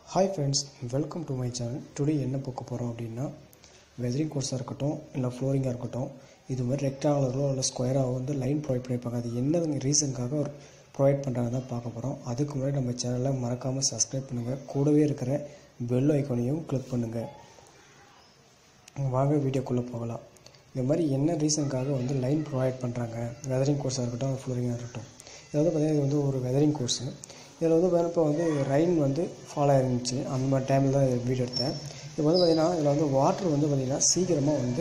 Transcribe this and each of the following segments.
hi friends welcome to my channel today என்ன பார்க்க போகிறோம் அப்படின்னா வெதரிங் கோர்ஸாக இருக்கட்டும் இல்லை ஃப்ளோரிங்காக இருக்கட்டும் இது மாதிரி ரெக்டாங்குலரோ இல்லை ஸ்கொயராக வந்து லைன் ப்ரொவைட் பண்ணியிருப்பாங்க அது என்னதுங்க ரீசனுக்காக ஒரு ப்ரொவைட் பண்ணுறாங்க தான் பார்க்க போகிறோம் அதுக்கு முன்னாடி நம்ம சேனலை மறக்காமல் சப்ஸ்கிரைப் பண்ணுங்கள் கூடவே இருக்கிற பெல் ஐக்கானையும் கிளிக் பண்ணுங்கள் வாங்க வீடியோக்குள்ளே போகலாம் இந்த மாதிரி என்ன ரீசனுக்காக வந்து லைன் ப்ரொவைட் பண்ணுறாங்க வெதரிங் கோர்ஸாக இருக்கட்டும் ஃப்ளோரிங்காக இருக்கட்டும் இது வந்து பார்த்திங்கன்னா இது வந்து ஒரு வெதரிங் கோர்ஸு இதில் வந்து பார்த்தீங்கன்னா இப்போ வந்து ரெயின் வந்து ஃபாலோ ஆயிருந்துச்சு அந்த மாதிரி டைமில் தான் வீடியோ எடுத்தேன் இப்போ வந்து பார்த்திங்கன்னா இதில் வந்து வாட்டர் வந்து பார்த்திங்கன்னா சீக்கிரமாக வந்து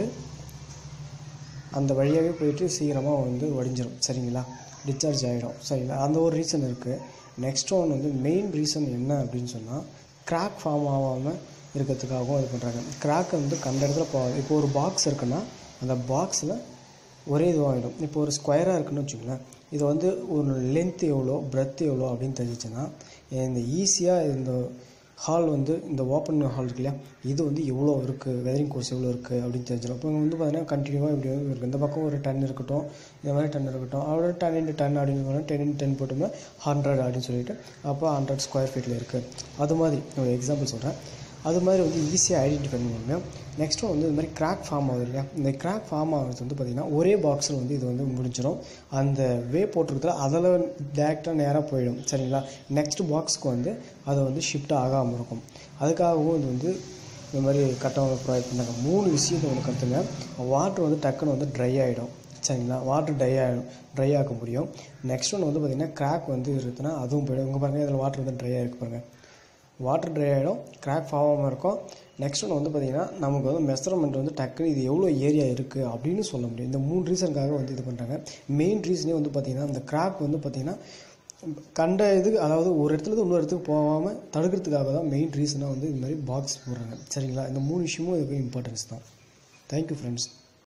அந்த வழியாகவே போயிட்டு சீக்கிரமாக வந்து வடிஞ்சிடும் சரிங்களா டிஸ்சார்ஜ் ஆகிடும் சரிங்களா அந்த ஒரு ரீசன் இருக்குது நெக்ஸ்ட் ஒன் வந்து மெயின் ரீசன் என்ன அப்படின்னு சொன்னால் கிராக் ஃபார்ம் ஆகாமல் இருக்கிறதுக்காகவும் இது பண்ணுறாங்க கிராக் வந்து கண்ட இடத்துல போகாது இப்போ ஒரு பாக்ஸ் இருக்குன்னா அந்த பாக்ஸில் ஒரே இதுவாகிடும் இப்போ ஒரு ஸ்கொயராக இருக்குன்னு வச்சுக்கோங்களேன் இது வந்து ஒரு லென்த் எவ்வளோ பிரெத் எவ்வளோ அப்படின்னு தெரிஞ்சிச்சுன்னா இந்த ஈஸியாக இந்த ஹால் வந்து இந்த ஓப்பன் ஹால் இருக்கு இல்லையா இது வந்து எவ்வளோ இருக்குது வெதரிங் கோர்ஸ் எவ்வளோ இருக்குது அப்படின்னு தெரிஞ்சிடும் இப்போ வந்து பார்த்தீங்கன்னா கண்டினியூவாக இப்படி இருக்குது இந்த பக்கம் ஒரு டன் இருக்கட்டும் இந்த மாதிரி டன் இருக்கட்டும் அதோட டன் இன்ட்டு டன் அப்படின்னு டென் இன்ட்டு டென் போட்டோம்னா ஹண்ட்ரட் அப்படின்னு சொல்லிட்டு அப்போ ஹண்ட்ரட் ஸ்கொயர் ஃபீட்டில் இருக்குது அது மாதிரி ஒரு எக்ஸாம்பிள் சொல்கிறேன் அது மாதிரி வந்து ஈஸியாக ஐடென்டிஃபை பண்ணுவாங்க நெக்ஸ்ட் வந்து இது மாதிரி கிராக் ஃபார்ம் ஆகுது இல்லையா இந்த கிராக் ஃபார்ம் ஆகிறது வந்து பார்த்திங்கன்னா ஒரே பாக்ஸில் வந்து இது வந்து முடிஞ்சிடும் அந்த வே போட்டிருக்கிறதுல அதில் டேரெக்டாக நேராக போயிடும் சரிங்களா நெக்ஸ்ட் பாக்ஸுக்கு வந்து அதை வந்து ஷிஃப்ட் ஆகாமல் இருக்கும் அதுக்காகவும் இது வந்து இந்த மாதிரி கட்டவங்களை ப்ரொவைட் பண்ணாங்க மூணு விஷயத்தை ஒன்று கற்றுங்க வாட்டர் வந்து டக்குன்னு வந்து ட்ரை ஆகிடும் சரிங்களா வாட்டர் ட்ரை ஆகிடும் ட்ரை ஆக்க முடியும் நெக்ஸ்ட் ஒன்று வந்து பார்த்திங்கன்னா கிராக் வந்து இருக்குதுன்னா அதுவும் போயிடும் இங்கே பாருங்கள் இதில் வாட்டர் வந்து ட்ரை ஆகிருக்கு பாருங்கள் வாட்டர் ட்ரை ஆகிடும் கிராக் ஃபார்மாமல் இருக்கும் நெக்ஸ்ட் ஒன்று வந்து பார்த்திங்கன்னா நமக்கு வந்து மெஷர்மெண்ட் வந்து டக்குன்னு இது எவ்வளோ ஏரியா இருக்குது அப்படின்னு சொல்ல முடியும் இந்த மூணு ரீசனுக்காக வந்து இது பண்ணுறாங்க மெயின் ரீசனே வந்து பார்த்திங்கன்னா இந்த கிராக் வந்து பார்த்திங்கன்னா கண்ட இதுக்கு அதாவது ஒரு இடத்துல இன்னொரு இடத்துக்கு போகாமல் தடுக்கிறதுக்காக தான் மெயின் ரீசனாக வந்து இது மாதிரி பாக்ஸ் போடுறாங்க சரிங்களா இந்த மூணு விஷயமும் இதுக்கு இம்பார்ட்டன்ஸ் தான் தேங்க்யூ ஃப்ரெண்ட்ஸ்